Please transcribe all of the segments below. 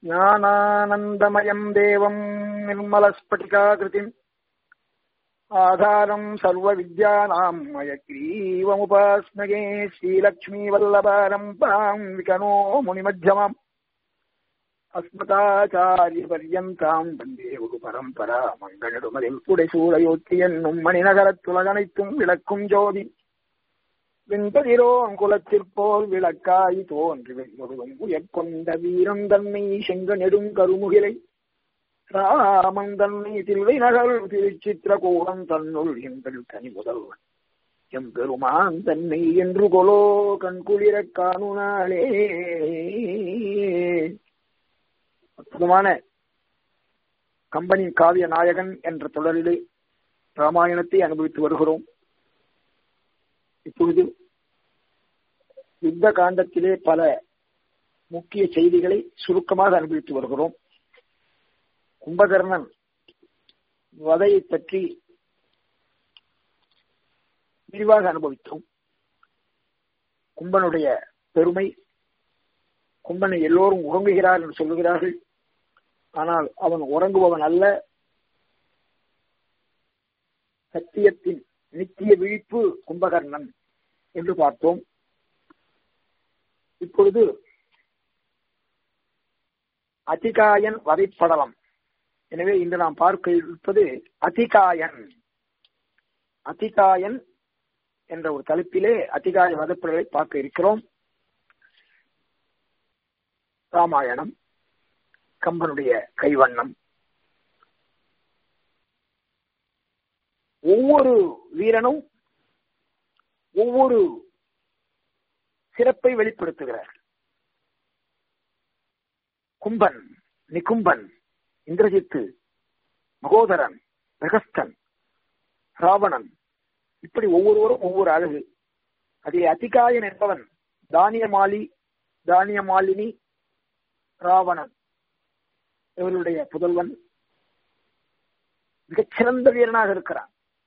ज्ञानानन्दमयम् देवम् निर्मलस्फटिकाकृतिम् आधारम् सर्वविद्यानाम् मयग्रीवमुपास्मगे श्रीलक्ष्मीवल्लभारम्पाम् विकनो मुनिमध्यमाम् அஸ்மதாச்சாரியபர்யந்தாம் வந்தே ஒரு பரம்பரா மங்கனடுமதில் புடைசூழையொத்தி என்னும் மணிநகரத்துலகனைத்தும் விளக்கும் ஜோதி வெண்பதிரோன் குலத்திற்போல் விளக்காய் தோன்றி வெண்முருகும் உயர்கொண்ட வீரம் தன்னை செங்க நெடும் கருமுகிலை ராமன் தன்னை தில்லை நகர் திருச்சித்திரகூடம் தன்னுள் எங்கள் தனி முதல்வன் எம்பெருமான் தன்னை என்று கொலோ கண்குளிரக் காணுனாளே அற்புதமான கம்பெனி காவிய நாயகன் என்ற தொடரிலே ராமாயணத்தை அனுபவித்து வருகிறோம் இப்பொழுது யுத்த காண்டத்திலே பல முக்கிய செய்திகளை சுருக்கமாக அனுபவித்து வருகிறோம் கும்பகர்ணன் வதையை பற்றி விரிவாக அனுபவித்தோம் கும்பனுடைய பெருமை கும்பனை எல்லோரும் உறங்குகிறார் என்று சொல்லுகிறார்கள் ஆனால் அவன் உறங்குபவன் அல்ல சத்தியத்தின் நித்திய விழிப்பு கும்பகர்ணன் என்று பார்த்தோம் இப்பொழுது அதிகாயன் வதைப்படலம் எனவே இன்று நாம் பார்க்க இருப்பது அதிகாயன் அதிகாயன் என்ற ஒரு தலைப்பிலே அதிகாய வதைப்படலை பார்க்க இருக்கிறோம் ராமாயணம் கம்பனுடைய கைவண்ணம் ஒவ்வொரு வீரனும் ஒவ்வொரு சிறப்பை வெளிப்படுத்துகிறார் கும்பன் நிகும்பன் இந்திரஜித்து மகோதரன் பிரகஸ்தன் ராவணன் இப்படி ஒவ்வொருவரும் ஒவ்வொரு அழகு அதில் அதிகாயன் என்பவன் தானியமாலி தானியமாலினி ராவணன் இவருடைய புதல்வன் மிகச்சிறந்த வீரனாக இருக்கிறான்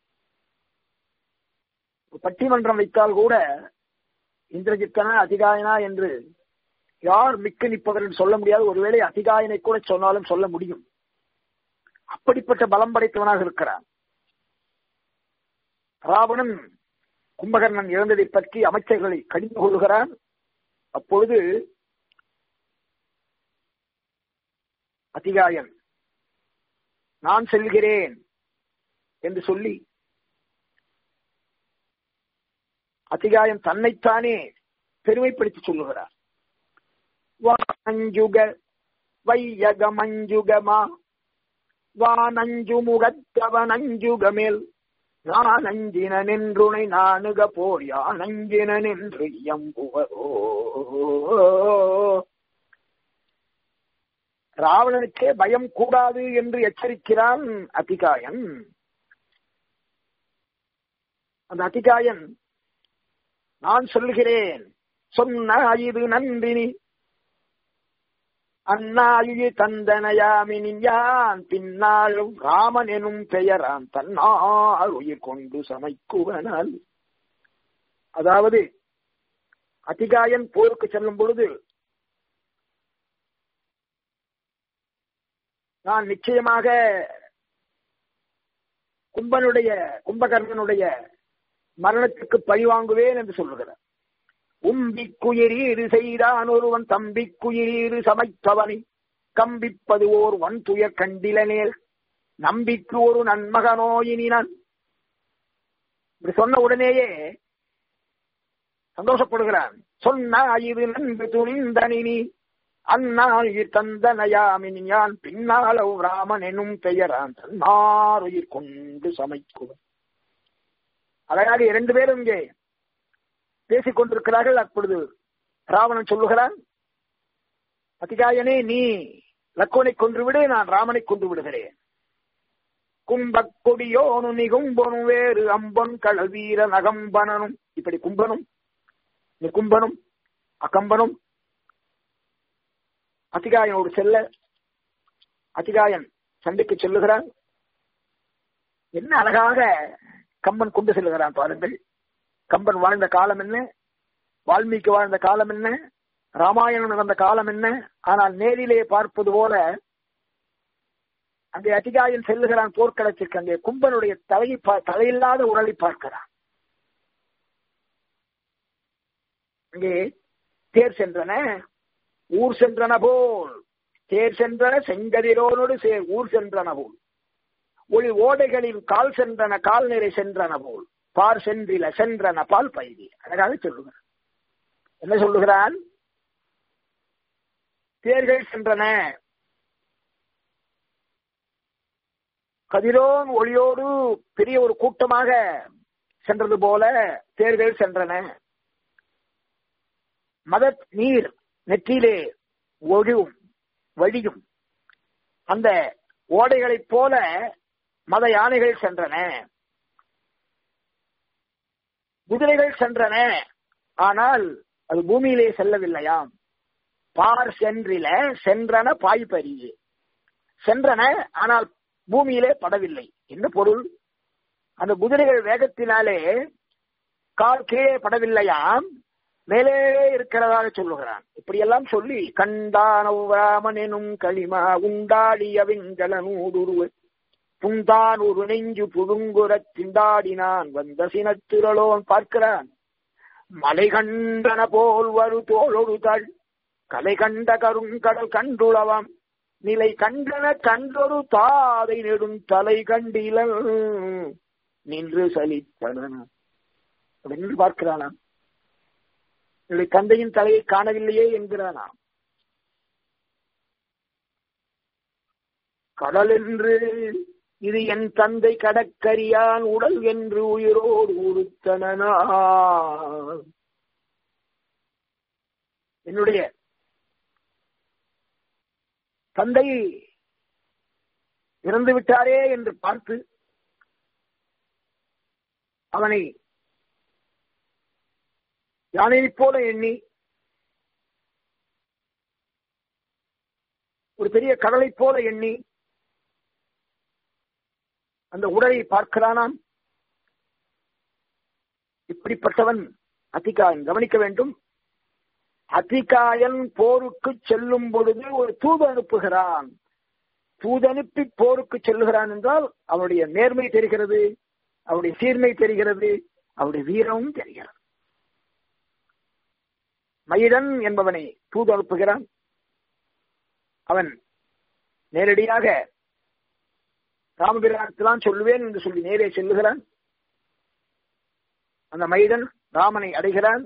பட்டிமன்றம் வைத்தால் கூட இந்திரஜித்தனா அதிகாயனா என்று யார் மிக்க நிற்பவர் என்று சொல்ல முடியாது ஒருவேளை அதிகாயனை கூட சொன்னாலும் சொல்ல முடியும் அப்படிப்பட்ட பலம் படைத்தவனாக இருக்கிறான் ராவணன் கும்பகர்ணன் இறந்ததை பற்றி அமைச்சர்களை கடிந்து கொள்கிறான் அப்பொழுது அதிகாயன் நான் செல்கிறேன் என்று சொல்லி அதிகாயம் தன்னைத்தானே பெருமைப்படுத்தி சொல்லுகிறார் வானஞ்சுக வையக மஞ்சுகமா வானஞ்சு முகத்தவனஞ்சுகமேல் நான் அஞ்சின நின்றுனை நானுக போர் யான் அஞ்சின நின்று எம்புவதோ ராவணனுக்கே பயம் கூடாது என்று எச்சரிக்கிறான் அதிகாயன் அந்த அதிகாயன் நான் சொல்கிறேன் சொன்ன இது நன்றினி அண்ணாயு தந்தனையாமினி யான் பின்னாலும் ராமன் எனும் பெயரான் தன்னால் உயிர் கொண்டு சமைக்குவனால் அதாவது அதிகாயன் போருக்கு செல்லும் பொழுது நான் நிச்சயமாக கும்பனுடைய கும்பகர்ணனுடைய மரணத்துக்கு பழி வாங்குவேன் என்று சொல்லுகிறார் உம்பிக்குயிரீறு செய்தான் ஒருவன் தம்பிக்குயிரீறு சமைத்தவனை கம்பிப்பது ஓர் வன் துயர் கண்டிலனேல் நம்பிக்கு ஒரு நன்மகனோயினான் இப்படி சொன்ன உடனேயே சந்தோஷப்படுகிறான் சொன்ன இது நன்கு துணிந்தனி அந்நாள் தந்தனயாமின் யான் பின்னால் ராமன் எனும் பெயரான் தன்னாருயிர் கொண்டு சமைக்குவன் அழகாக இரண்டு பேரும் இங்கே பேசிக் கொண்டிருக்கிறார்கள் அப்பொழுது ராவணன் சொல்லுகிறான் அதிகாயனே நீ லக்கோனை கொன்றுவிடு நான் ராமனை கொன்று விடுகிறேன் கும்பக் கொடியோனு நிகும்பொனு வேறு அம்பொன் கடல் வீர நகம்பனனும் இப்படி கும்பனும் நிகும்பனும் அகம்பனும் அதிகாயனோடு செல்ல அதிகாயன் சண்டைக்கு செல்லுகிறான் என்ன அழகாக கம்பன் கொண்டு செல்கிறான் பாருங்கள் கம்பன் வாழ்ந்த காலம் என்ன வால்மீகி வாழ்ந்த காலம் என்ன ராமாயணம் நடந்த காலம் என்ன ஆனால் நேரிலே பார்ப்பது போல அங்கே அதிகாயன் செல்லுகிறான் போர்க்களத்திற்கு அங்கே கும்பனுடைய தலையை தலையில்லாத உடலை பார்க்கிறான் அங்கே தேர் சென்றன ஊர் சென்றன போல் தேர் சென்றன செங்கதிரோனோடு சேர் ஊர் சென்றன போல் ஒளி ஓடைகளின் கால் சென்றன கால் நிறை சென்றன போல் பார் சென்றில சென்றன பால் பயிரி அழகாக சொல்லுகிறான் என்ன சொல்லுகிறான் தேர்கள் சென்றன கதிரோன் ஒளியோடு பெரிய ஒரு கூட்டமாக சென்றது போல தேர்கள் சென்றன மத நீர் நெற்றியிலே ஒழுவும் வழியும் அந்த ஓடைகளைப் போல மத யானைகள் சென்றன குதிரைகள் சென்றன ஆனால் அது பூமியிலே செல்லவில்லையாம் பார் சென்றில சென்றன பாய்பரியே சென்றன ஆனால் பூமியிலே படவில்லை என்ன பொருள் அந்த குதிரைகள் வேகத்தினாலே கால் கீழே படவில்லையாம் மேலே இருக்கிறதாக சொல்லுகிறான் இப்படியெல்லாம் சொல்லி கண்டானவராமன் எனும் களிமா உண்டாடிய வெங்கல நூடுருவ புந்தான் ஒரு நெஞ்சு புழுங்குறச் சிந்தாடினான் வந்த சினத்திரளோன் பார்க்கிறான் மலை கண்டன போல் வரு தோளொரு தாள் கலை கண்ட கருங்கடல் கண்டுளவாம் நிலை கண்டன கண்டொரு தாதை நெடும் தலை கண்டில நின்று சலித்தன அப்படின்னு பார்க்கிறானாம் என்னுடைய தந்தையின் தலையை காணவில்லையே என்கிறானாம் கடல் என்று இது என் தந்தை கடற்கரியான் உடல் என்று உயிரோடு உறுத்தனா என்னுடைய தந்தை இறந்து விட்டாரே என்று பார்த்து அவனை யானையைப் போல எண்ணி ஒரு பெரிய கடலைப் போல எண்ணி அந்த உடலை பார்க்கிறானாம் இப்படிப்பட்டவன் அத்திகாயன் கவனிக்க வேண்டும் அத்திகாயன் போருக்கு செல்லும் பொழுது ஒரு தூது அனுப்புகிறான் தூது அனுப்பி போருக்கு செல்லுகிறான் என்றால் அவனுடைய நேர்மை தெரிகிறது அவருடைய சீர்மை தெரிகிறது அவருடைய வீரமும் தெரிகிறது மயிடன் என்பவனை தூது அனுப்புகிறான் அவன் நேரடியாக ராமபிரானத்தான் சொல்லுவேன் என்று சொல்லி நேரே செல்லுகிறான் அந்த மயிடன் ராமனை அடைகிறான்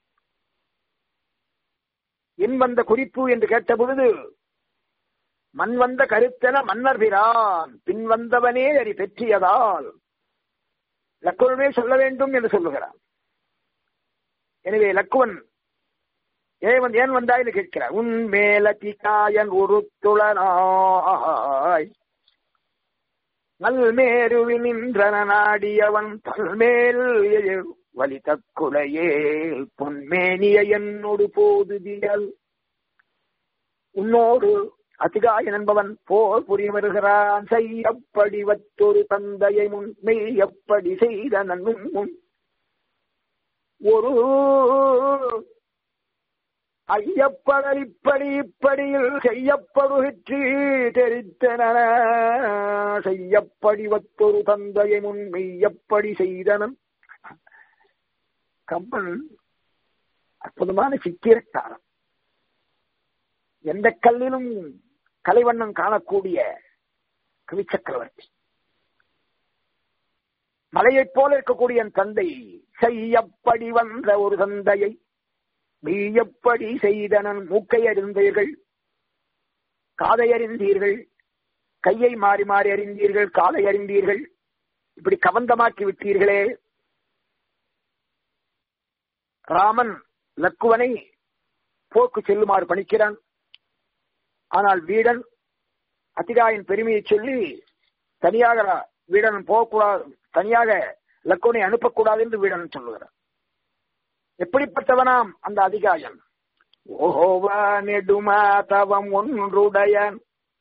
என் வந்த குறிப்பு என்று கேட்ட பொழுது மண் வந்த கருத்தென மன்னர் பிரான் பின் வந்தவனே அறி பெற்றியதால் லக்குவனே சொல்ல வேண்டும் என்று சொல்லுகிறான் எனவே லக்குவன் ஏன் ஏன் வந்தாய் என்று கேட்கிறார் உன் மேலதிகாயன் உருத்துளனாய் நல்மேருவி நின்றன நாடியவன் தல்மேல் வலித குலையே பொன்மேனிய என்னோடு போதுதியல் உன்னோடு அதிகாயன் என்பவன் போர் புரிய வருகிறான் செய்யப்படி வத்தொரு தந்தையை முன் மெய்யப்படி செய்த நன்னும் முன் ஒரு ஐயப்படல் இப்படி இப்படியில் செய்யப்படுகிற்று தெரித்தன செய்யப்படி வத்தொரு தந்தையை முன் மெய்யப்படி செய்தனன் கம்பன் அற்புதமான சித்திரக்காரன் எந்த கல்லிலும் கலைவண்ணம் காணக்கூடிய கவி சக்கரவர்த்தி மலையைப் போல இருக்கக்கூடிய என் தந்தை செய்யப்படி வந்த ஒரு தந்தையை மெய்யப்படி செய்தனன் மூக்கை அறிந்தீர்கள் காதை அறிந்தீர்கள் கையை மாறி மாறி அறிந்தீர்கள் காதை அறிந்தீர்கள் இப்படி கவந்தமாக்கி விட்டீர்களே ராமன் லக்குவனை போக்கு செல்லுமாறு பணிக்கிறான் ஆனால் வீடன் அத்திகாயின் பெருமையை சொல்லி தனியாக வீடன் போகக்கூடாது தனியாக லக்குவனை அனுப்பக்கூடாது என்று வீடன் சொல்லுகிறார் எப்படிப்பட்டவனாம் அந்த அதிகாயன் ஓஹோவா நெடுமா தவம் ஒன்றுடையன்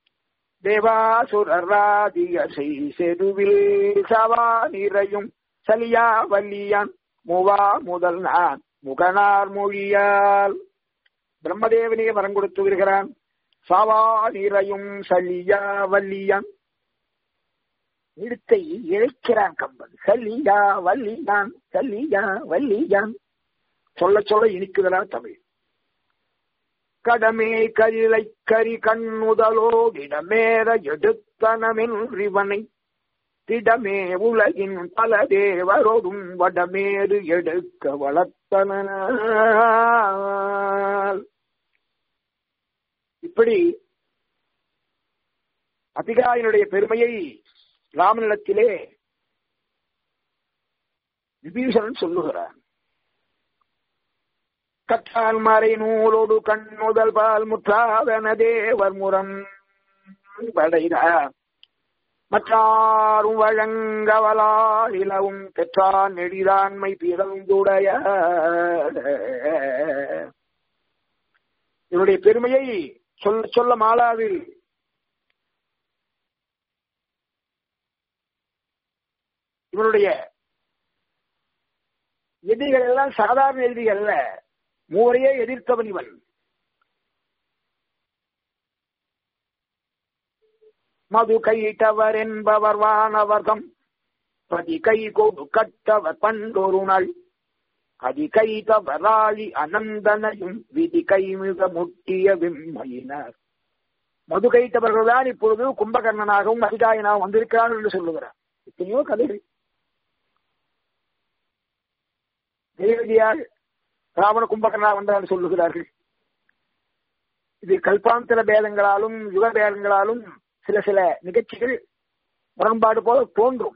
தேவாசுரராதிய செருவில் சவா நிறையும் சலியா வல்லியான் முவா முதல் நான் முகனார் மொழியால் பிரம்மதேவனே வரம் கொடுத்து வருகிறான் சாவா நிறையும் சலியா வல்லியான் இழுத்தை இழைக்கிறான் கம்பன் சல்லியா வல்லியான் சல்லியா வல்லியான் சொல்ல சொல்ல இனிக்குதலா தமிழ் கடமே கரிலை கரி கண்ணுதலோ இடமேற எடுத்தனமென்றிவனை திடமே உலகின் பல தேவரோடும் வடமேறு எடுக்க வளர்த்தன இப்படி அதிகாரினுடைய பெருமையை ராமனிடத்திலே விபீஷணன் சொல்லுகிறான் கற்றால் மறை நூலோடு கண்ணுதல் பால் முற்றாதன தேவர் முரம் படைதார் மற்றாரும் வழங்கவலால் இலவும் பெற்றான் நெடிதான்மை பிறந்துடைய இவருடைய பெருமையை சொல்ல சொல்ல மாலாவில் இவருடைய எதிரிகள் எல்லாம் சாதாரண எதிரிகள் அல்ல மூவரையே எதிர்த்தவன் இவன் மது கையிட்டவர் என்பவர் வானவர்தம் பதி கை கொடு கட்டவர் பண்டொரு நாள் அதி கை தவறாளி அனந்தனையும் விதி கை மிக முட்டிய விம்மையினார் மது கைத்தவர்கள் தான் இப்பொழுது கும்பகர்ணனாகவும் அதிகாயனாகவும் வந்திருக்கிறார் என்று சொல்லுகிறார் எத்தனையோ கதைகள் தேவதியால் ராவண கும்பகர்ணா வந்தால் சொல்லுகிறார்கள் இது கல்பாந்தர பேதங்களாலும் யுக பேதங்களாலும் சில சில நிகழ்ச்சிகள் முரண்பாடு போல தோன்றும்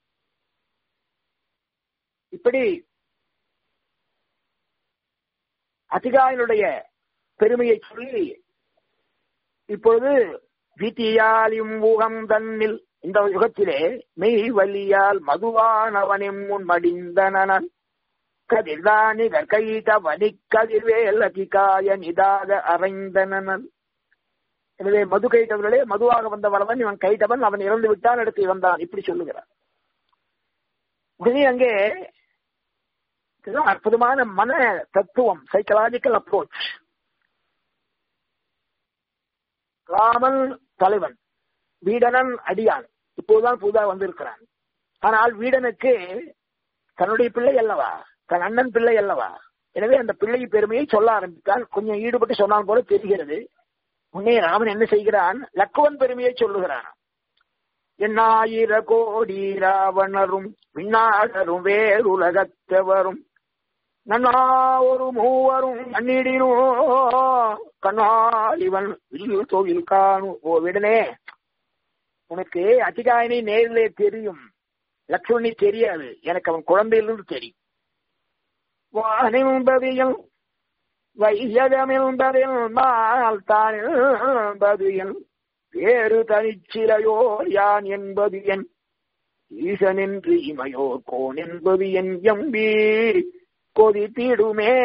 இப்படி அதிகாரிகளுடைய பெருமையை சொல்லி இப்பொழுது வீட்டியாலியும் ஊகம் தன்னில் இந்த யுகத்திலே மெய் வலியால் மதுவானவனின் முன் மடிந்தனன் கதிர்தானி கற்கையிட்ட வனி கதிர்வேல் அதிகாய நிதாக அறைந்தனன் எனவே மது கைட்டவர்களே மதுவாக வந்த வரவன் இவன் கைட்டவன் அவன் இறந்து விட்டான் எடுத்து வந்தான் இப்படி சொல்லுகிறார் உடனே அங்கே அற்புதமான மன தத்துவம் சைக்கலாஜிக்கல் அப்ரோச் ராமன் தலைவன் வீடனன் அடியான் இப்போதுதான் புதிதாக வந்திருக்கிறான் ஆனால் வீடனுக்கு தன்னுடைய பிள்ளை அல்லவா தன் அண்ணன் பிள்ளை அல்லவா எனவே அந்த பிள்ளை பெருமையை சொல்ல ஆரம்பித்தான் கொஞ்சம் ஈடுபட்டு சொன்னால் போல தெரிகிறது உன்னே ராமன் என்ன செய்கிறான் லக்குவன் பெருமையை சொல்லுகிறான் எண்ணாயிர கோடி ராவணரும் விண்ணாடரும் வேறுலகத்தவரும் நன்னா ஒரு மூவரும் நன்னிடினோ கண்ணால் இவன் வில் தொழில் காணும் ஓ விடனே உனக்கு அதிகாயனை நேரிலே தெரியும் லக்ஷ்மணி தெரியாது எனக்கு அவன் குழந்தையிலிருந்து தெரியும் வானிம்பதியும் வையகமென்பதில் மால் தான் என்பதியன் வேறு தனிச்சிலையோர் யான் என்பது என் ஈசனின்றி இமையோர் கோன் என்பது என் எம்பி கொதித்திடுமே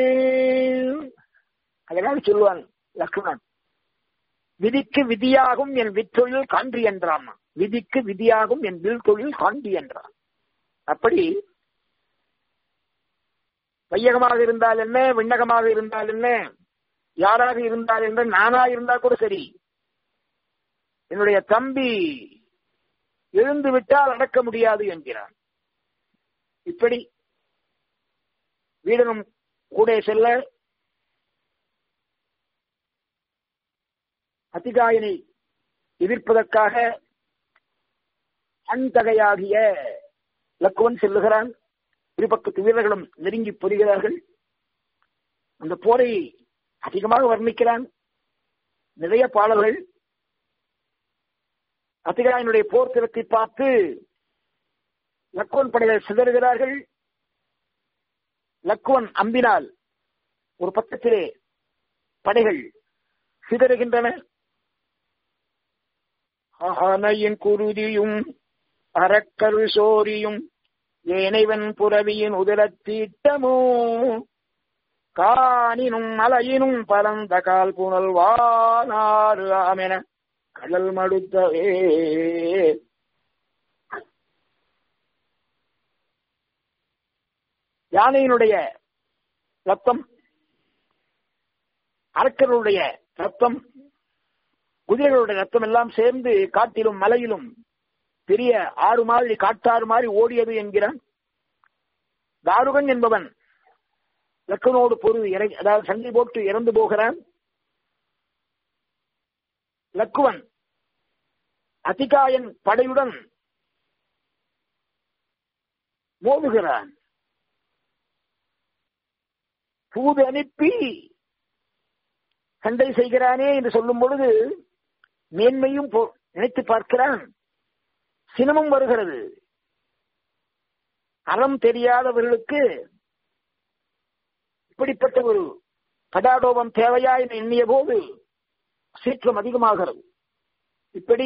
அதனால் சொல்லுவான் லக்ஷ்மணன் விதிக்கு விதியாகும் என் வித்தொழில் காண்டி என்றான் விதிக்கு விதியாகும் என் வில் தொழில் காண்டி என்றான் அப்படி வையகமாக இருந்தால் என்ன விண்ணகமாக இருந்தால் என்ன யாராக இருந்தால் என்ன நானா இருந்தா கூட சரி என்னுடைய தம்பி எழுந்து விட்டால் அடக்க முடியாது என்கிறான் இப்படி வீடனும் கூட செல்ல அதிகாயனை எதிர்ப்பதற்காக அன்தகையாகிய லக்குவன் செல்லுகிறான் இருபக்கத்து வீரர்களும் நெருங்கி பொறுகிறார்கள் அந்த போரை அதிகமாக வர்ணிக்கிறான் நிறைய பாடல்கள் அத்திகாயனுடைய போர் திறத்தை பார்த்து லக்குவன் படைகள் சிதறுகிறார்கள் லக்குவன் அம்பினால் ஒரு பக்கத்திலே படைகள் சிதறுகின்றன ஆனையின் குருதியும் அறக்கரு சோரியும் ஏனைவன் புறவியின் உதிரத்தீட்டமோ காணினும் மலையினும் பரந்த கால் புனல் வானாறு ஆமென கடல் மடுத்தவே யானையினுடைய ரத்தம் அரக்கர்களுடைய ரத்தம் குதிரைகளுடைய ரத்தம் எல்லாம் சேர்ந்து காட்டிலும் மலையிலும் பெரிய ஆறு மாதிரி காட்டாறு மாதிரி ஓடியது என்கிறான் தாருகன் என்பவன் லக்கனோடு பொருள் இறங்கி அதாவது சண்டை போட்டு இறந்து போகிறான் லக்குவன் அதிகாயன் படையுடன் மோதுகிறான் பூது அனுப்பி சண்டை செய்கிறானே என்று சொல்லும் பொழுது மேன்மையும் நினைத்து பார்க்கிறான் சினமும் வருகிறது அறம் தெரியாதவர்களுக்கு இப்படிப்பட்ட ஒரு படாடோபம் தேவையா என்று எண்ணிய போது சீற்றம் அதிகமாகிறது இப்படி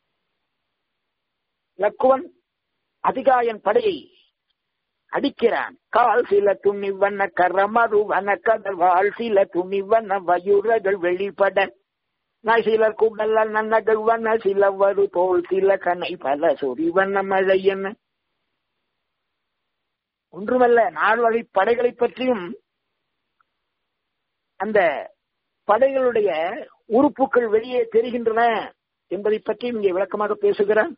லக்குவன் அதிகாயன் படையை அடிக்கிறான் கால் சில துணிவன கரமரு வன கடல் வாழ் சில துணிவன வயுரகள் வெளிப்பட நாய் சிலர் குடல்ல நன்னகள் வன சில வரு தோல் சில கனை பல சொறிவன மழை என்ன ஒன்றுமல்ல நாலு வகை படைகளை பற்றியும் அந்த படைகளுடைய உறுப்புகள் வெளியே தெரிகின்றன என்பதை பற்றி இங்கே விளக்கமாக பேசுகிறான்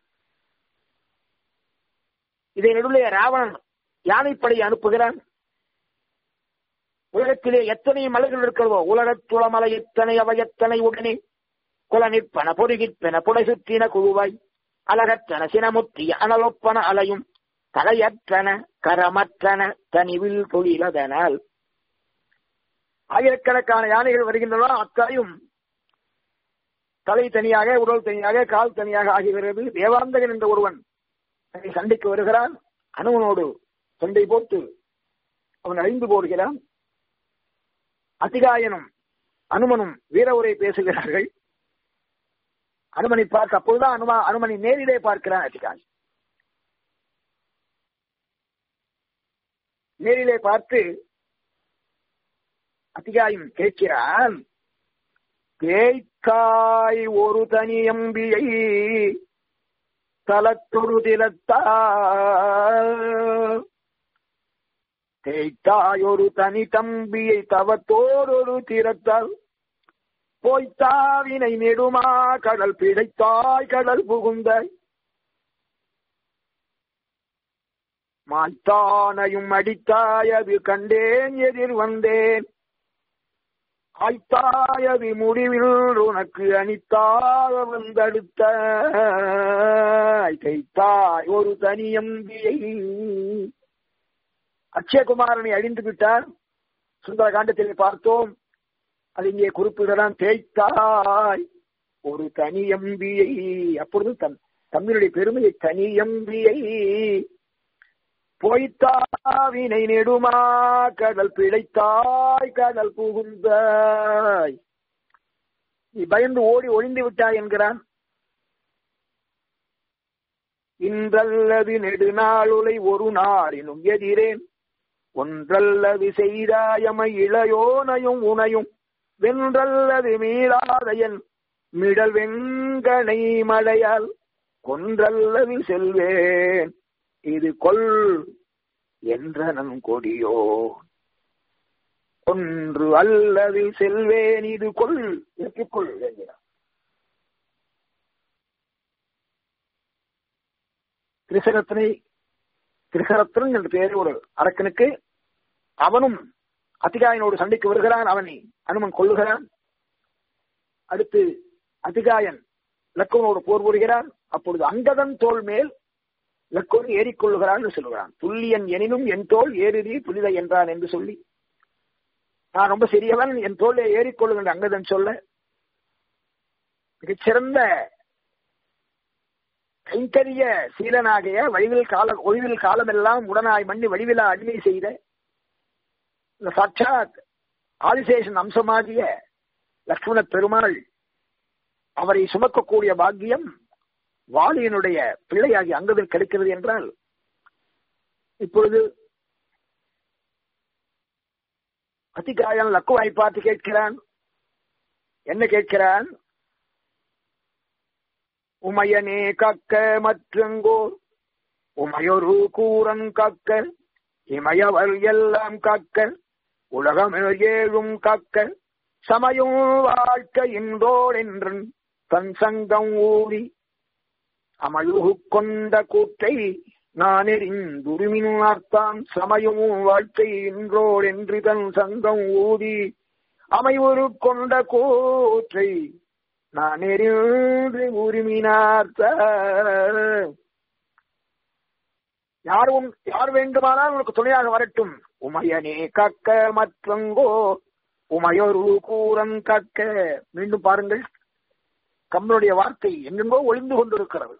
இதை நடுவில் ராவணன் யானைப்படை அனுப்புகிறான் உலகத்திலே எத்தனை மலைகள் இருக்கிறதோ உலகத்துளமலை எத்தனை அவை எத்தனை உடனே குல நிற்பன பொறுகிற்பன புடை சுற்றின குழுவாய் அழகற்றன சினமுற்றிய அனலொப்பன அலையும் தலையற்றன கரமற்றன தனிவில் தொழிலதனால் ஆயிரக்கணக்கான யானைகள் வருகின்றன அத்தாயும் தலை தனியாக உடல் தனியாக கால் தனியாக ஆகிறது தேவாந்தகன் என்ற ஒருவன் சண்டைக்கு வருகிறான் அனுமனோடு சண்டை போட்டு அவன் அழிந்து போடுகிறான் அதிகாயனும் அனுமனும் வீர உரை பேசுகிறார்கள் அனுமனை பார்க்க அப்பொழுதுதான் அனுமா அனுமனை நேரிலே பார்க்கிறான் அதிகாயன் நேரிலே பார்த்து அதிகாயம் கேட்கிறான் தேய்க்காய் ஒரு தனியம்பியை தலத்தொரு திலத்தால் தேய்த்தாய் ஒரு தனி தம்பியை தவத்தோரொரு திறத்தால் போய்த்தாவினை நெடுமா கடல் பிழைத்தாய் கடல் புகுந்தாய் மாய்த்தானையும் அடித்தாய் அது கண்டேன் எதிர் வந்தேன் ஆய்த்தாயது முடிவில் உனக்கு அனித்தாக வந்தடுத்த கைத்தாய் ஒரு தனியம்பியை அக்ஷயகுமாரனை அழிந்து விட்டார் சுந்தர காண்டத்தில் பார்த்தோம் அது இங்கே குறிப்பிடலாம் தேய்த்தாய் ஒரு தனியம்பியை அப்பொழுது தம் தமிழுடைய பெருமையை தனியம்பியை பொய்த்தாவினை நெடுமா கடல் பிழைத்தாய் கடல் புகுந்தாய் நீ பயந்து ஓடி ஒளிந்து விட்டாய் என்கிறான் இன்றல்லது நெடுநாளுலை ஒரு நாளினும் எதிரேன் ஒன்றல்லது செய்தாயமை இளையோனையும் உனையும் வென்றல்லது மீளாதையன் மிடல் வெங்கனை மழையால் கொன்றல்லது செல்வேன் இது கொல் என்ற நன் கொடியோ ஒன்று அல்லது செல்வேன் இது கொல் ஏற்றுக்கொள் என்கிறார் திரிசரத்தனை திரிசரத்தன் என்ற பெயர் ஒரு அரக்கனுக்கு அவனும் அதிகாயனோடு சண்டைக்கு வருகிறான் அவனை அனுமன் கொள்ளுகிறான் அடுத்து அதிகாயன் லக்குவனோடு போர் புரிகிறான் அப்பொழுது அங்கதன் தோல் மேல் லக்கோன் ஏறிக்கொள்ளுகிறான் என்று சொல்லுகிறான் துல்லியன் எனினும் என் தோல் ஏறுதி புனித என்றான் என்று சொல்லி நான் ரொம்ப சிறியவன் என் தோலை ஏறிக்கொள்ளுகின்ற அங்கதன் சொல்ல மிகச்சிறந்த கைங்கரிய சீலனாகிய வழிவில் கால ஒழிவில் காலமெல்லாம் உடனாய் மண்ணி வடிவிலா அடிமை செய்த இந்த சாட்சாத் ஆதிசேஷன் அம்சமாகிய லக்ஷ்மண பெருமாள் அவரை சுமக்கக்கூடிய பாக்கியம் வாலியனுடைய பிள்ளையாகி அங்கதில் கிடைக்கிறது என்றால் இப்பொழுது அதிகாயன் லக்குவாய் பார்த்து கேட்கிறான் என்ன கேட்கிறான் உமையனே கக்க மற்றங்கோர் உமையொரு கூரன் கக்க இமயவர் எல்லாம் கக்க உலகம் ஏழும் கக்க சமயம் வாழ்க்கை என்றோர் என்றன் தன் சங்கம் ஊறி அமழுகு கொண்ட கூற்றை நான் எறிந்துருமின் ஆர்த்தான் சமயம் வாழ்க்கை என்றோர் என்று தன் சங்கம் ஊதி அமைவுரு கொண்ட கூற்றை நான் எறிந்து உரிமினார்த்த யாரும் யார் வேண்டுமானால் உனக்கு துணையாக வரட்டும் உமையனே கக்க மற்றங்கோ உமையொரு கூறன் கக்க மீண்டும் பாருங்கள் கம்பனுடைய வார்த்தை எங்கெங்கோ ஒளிந்து கொண்டிருக்கிறது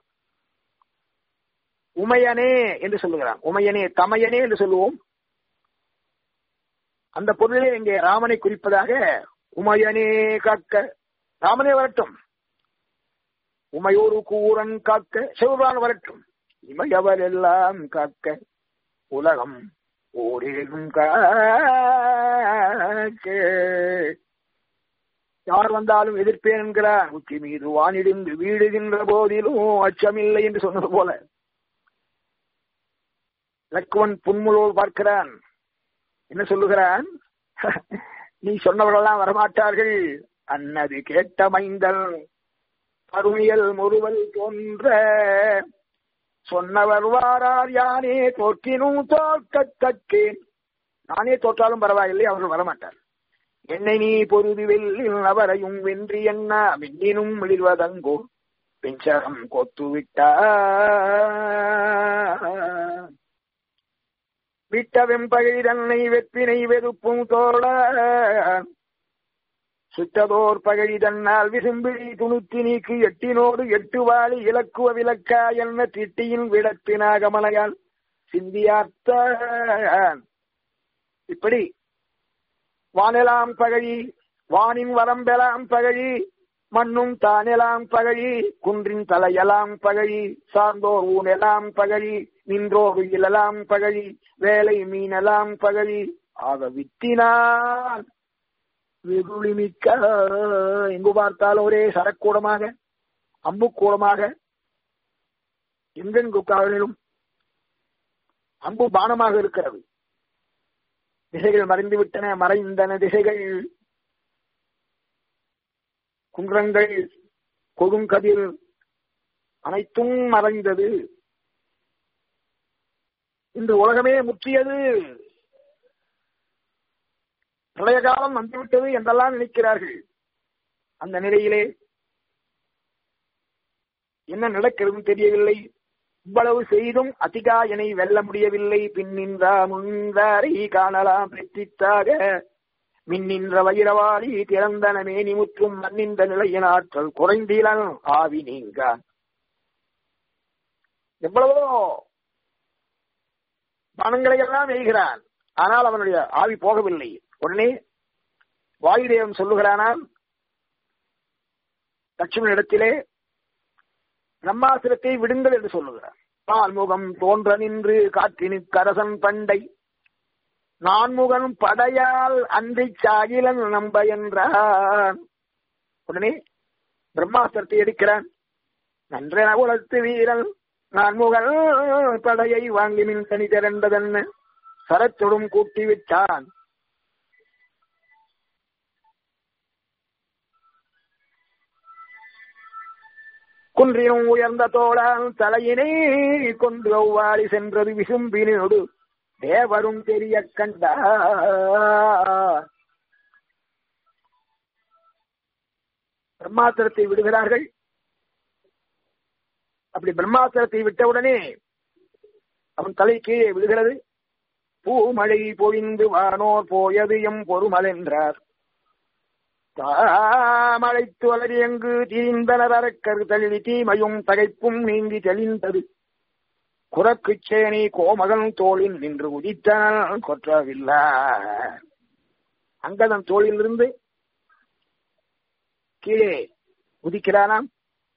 உமையனே என்று சொல்லுகிறான் உமையனே தமையனே என்று சொல்லுவோம் அந்த பொருளே இங்கே ராமனை குறிப்பதாக உமையனே காக்க ராமனே வரட்டும் உமையோரு கூறன் காக்க சிவபான் வரட்டும் இமையவர் எல்லாம் காக்க உலகம் ஓரேனும் காக்க யார் வந்தாலும் எதிர்ப்பேன் என்கிறார் உச்சி மீது வானிடிந்து வீடுகின்ற போதிலும் அச்சமில்லை என்று சொன்னது போல லக்குவன் புன்முழோடு பார்க்கிறான் என்ன சொல்லுகிறான் நீ சொன்னவர்களெல்லாம் வரமாட்டார்கள் அன்னது கேட்ட மைந்தல் பருமியல் முறுவல் தோன்ற சொன்னவர் வாரார் யானே தோற்றினும் தோற்க கற்கேன் நானே தோற்றாலும் பரவாயில்லை அவர்கள் வரமாட்டார் என்னை நீ பொருது வெல்லில் அவரையும் வென்றி என்ன மின்னினும் மிளிர்வதங்கோ பெஞ்சரம் கொத்து விட்டா விட்ட வெம்பகை தன்னை வெப்பினை வெறுப்பும் தோழ சுட்டதோர் பகழி தன்னால் விசும்பிழி துணுத்தி நீக்கு எட்டினோடு எட்டு வாழி இலக்குவ விளக்கா என்ன திட்டியின் விடத்தினாகமலையால் சிந்தியார்த்த இப்படி வானெலாம் பகழி வானின் வரம்பெலாம் பகழி மண்ணும் தானெலாம் பகழி குன்றின் தலையலாம் பகழி சார்ந்தோர் ஊனெலாம் பகழி நின்றோர் இழலாம் பகழி வேலை மீனலாம் பகழி ஆக வித்தினான் வெகுளி மிக்க எங்கு பார்த்தாலும் ஒரே சரக்கூடமாக அம்புக்கூடமாக எங்கெங்கு காவலிலும் அம்பு பானமாக இருக்கிறது திசைகள் மறைந்து விட்டன மறைந்தன திசைகள் குன்றங்கள் கொடுங்கதிர் அனைத்தும் மறைந்தது இன்று உலகமே முற்றியது பிரளய காலம் வந்துவிட்டது என்றெல்லாம் நினைக்கிறார்கள் அந்த நிலையிலே என்ன நடக்கிறது தெரியவில்லை இவ்வளவு செய்தும் அதிகாயனை வெல்ல முடியவில்லை பின்னின்றா முன்றாரை காணலாம் பெற்றித்தாக மின்னின்ற வைரவாளி திறந்தன மேனி முற்றும் மன்னின்ற நிலையின் ஆற்றல் குறைந்திலன் ஆவி நீங்க எவ்வளவோ பணங்களை எல்லாம் எய்கிறான் ஆனால் அவனுடைய ஆவி போகவில்லை உடனே வாயுதேவன் சொல்லுகிறானால் லட்சுமணனிடத்திலே பிரம்மாசிரத்தை விடுங்கள் என்று சொல்லுகிறார் பால்முகம் தோன்ற நின்று காற்றினு கரசன் பண்டை நான்முகன் படையால் அன்றி சாகிலன் நம்ப என்றான் உடனே பிரம்மாஸ்திரத்தை எடுக்கிறான் நன்றென உலத்து வீரன் நான்முகன் படையை வாங்கி மின் தனி திரண்டதென்ன சரத்துடன் கூட்டி விட்டான் குன்றினும் உயர்ந்த தோளால் தலையினை கொண்டு ஒவ்வாறி சென்றது விசும்பினோடு தேவரும் தெரிய கண்டா பிரம்மாத்திரத்தை விடுகிறார்கள் அப்படி பிரம்மாத்திரத்தை விட்டவுடனே அவன் தலை கீழே விழுகிறது பூமழை பொழிந்து வானோர் போயது எம் பொறுமல் என்றார் தாமழைத்து வளரி எங்கு தீர்ந்தனர் அரக்கர் தழுவி தீமையும் தகைப்பும் நீங்கி தெளிந்தது குரக்கு சேனி கோமகன் தோளில் நின்று உதித்தனல் கொற்றவில்லை அங்கதன் தோளிலிருந்து கீழே உதிக்கிறானாம்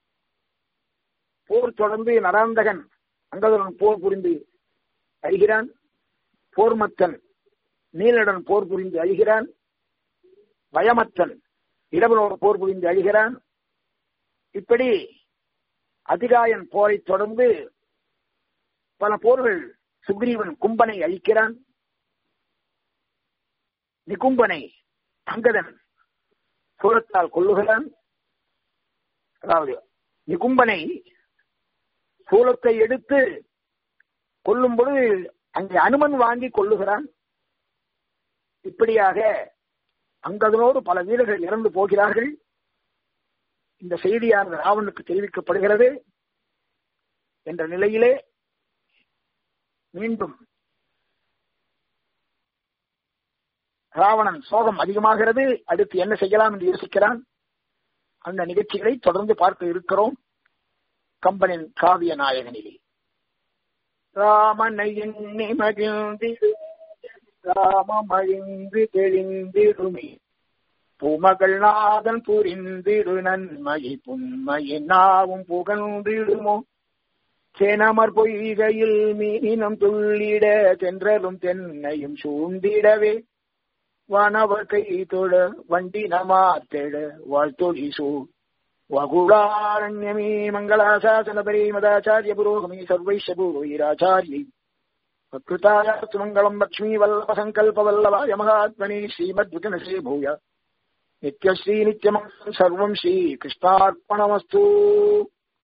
போர் தொடர்ந்து நராந்தகன் அங்கதன் போர் புரிந்து அழிகிறான் போர்மத்தன் நீலடன் போர் புரிந்து அழிகிறான் பயமத்தன் இடவனோடு போர் புரிந்து அழிகிறான் இப்படி அதிகாயன் போரை தொடர்ந்து பல போர்கள் சுக்ரீவன் கும்பனை அழிக்கிறான் நிகும்பனை அங்கதன் சூரத்தால் கொள்ளுகிறான் அதாவது நிகும்பனை சூலத்தை எடுத்து கொல்லும் பொழுது அங்கே அனுமன் வாங்கி கொள்ளுகிறான் இப்படியாக அங்கதனோடு பல வீரர்கள் இறந்து போகிறார்கள் இந்த செய்தியானது ராவனுக்கு தெரிவிக்கப்படுகிறது என்ற நிலையிலே மீண்டும் ராவணன் சோகம் அதிகமாகிறது அடுத்து என்ன செய்யலாம் என்று யோசிக்கிறான் அந்த நிகழ்ச்சிகளை தொடர்ந்து பார்க்க இருக்கிறோம் கம்பனின் காவிய நாயகனிலே ராமனை எண்ணி மகிழ்ந்திடு ராமமழிந்து தெளிந்திடுமே பூமகள் நாதன் புரிந்திடு நன்மையை புன்மையை நாவும் புகழ்ந்திடுமோ சேனமர் பொய்கையில் மீனம் துள்ளிட தென்றலும் தென்னையும் சூழ்ந்திடவே வானவர் கை தொழ வண்டி நமாத்தெட வாழ்த்தொழி சூழ் வகுளாரண்யமே மங்களாசாசன பரீமதாச்சாரிய புரோகமே சர்வைஷ பூரோயிராச்சாரியை பிரகிருதாயாஸ்து மங்களம் லக்ஷ்மீ வல்லப சங்கல்ப வல்லபாய மகாத்மனி ஸ்ரீமத்விகனசே பூய நித்யஸ்ரீ நித்யமம் சர்வம் ஸ்ரீ கிருஷ்ணார்ப்பணமஸ்து